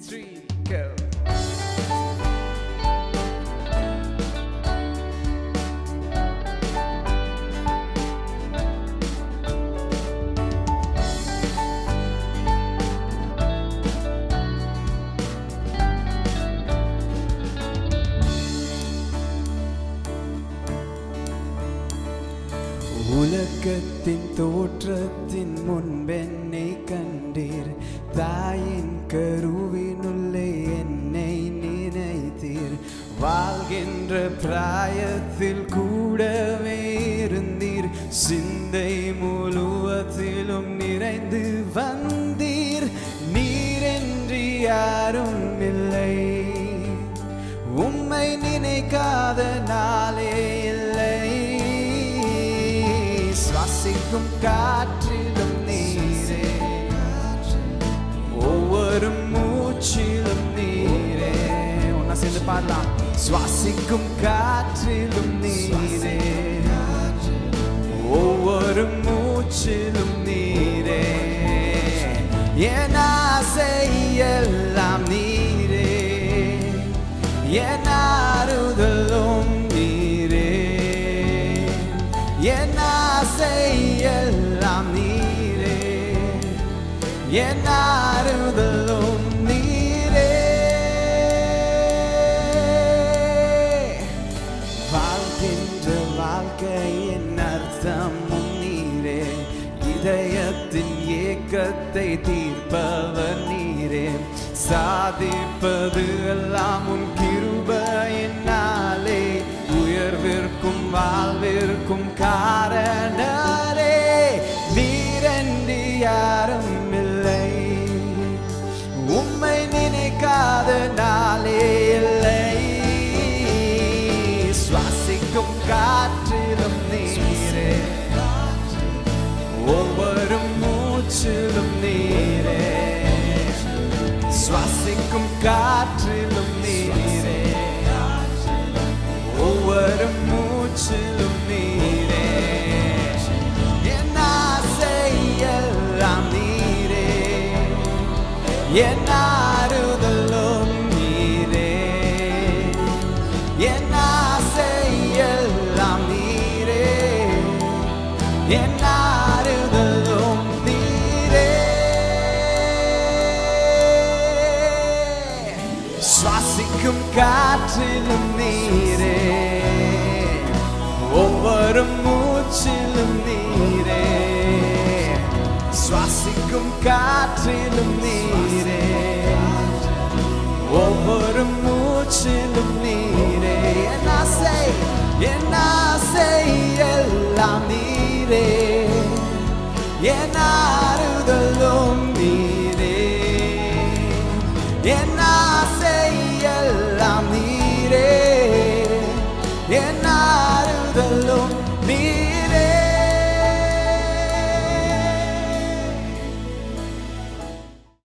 three, go. உலகத்தின் தோற்றத்தின் முன்பென்னை கண்டீர் தாயின் கருவினுள்ளே என்னை நினைத்தீர் வாழ்கின்ற பிராயத்தில் கூடவே இருந்தீர் சிந்தை முழுவதிலும் நிறைந்து வந்தீர் நீரென்றி யாரும் இல்லை உம்மை நினைக்காத நாளே இல்லை சுவாசிக்கும் காற்றிலும் நீரே ஒவ்வொரு மூச்சிலும் நீரே ஒன்னா சேர்ந்து பாடலாம் சுவாசிக்கும் காற்றிலும் நீரே ஒவ்வொரு மூச்சிலும் நீரே என் ஆசை எல்லாம் நீரே என் ஆறுதலும் நீரே என் ஆசை எல்லாம் நீரே என் ஆறுதலும் நீரே வாழ்கின்ற வாழ்க்கையின் அர்த்தமும் நீரே இதயத்தின் ஏக்கத்தை தீர்ப்பவர் நீரே சாதிப்பது எல்லாம் உன் கிருபையினாலே உயர்விற்கும் வாழ்விற்கும் காரணரே நீரன்றி யாரும் இல்லை உம்மை நினைக்காத நாளே இல்லை சுவாசிக்கும் காற்றிலும் நீரே ஒவ்வொரு மூச்சிலும் நீரே சுவாசிக்கும் காற்றிலும் நீரே ஒவ்வொரு மூச்சிலும் நீரே என் ஆசை எல்லாம் நீரே என் ஆறுதலும் நீரே என் ஆசை எல்லாம் நீரே என் ஆறுதலும் நீரே சுவாசிக்கும் காற்றிலும் நீரே ஒவ்வொரு மூச்சிலும் நீரே சுவாசிக்கும் காற்றிலும் நீரே ஒவ்வொரு மூச்சிலும் நீரே என் ஆசை என் ஆசை எல்லாம் நீரே என் ஆறுதலும் நீரே என் ஆசை எல்லாம் நீரே என் ஆறுதலும்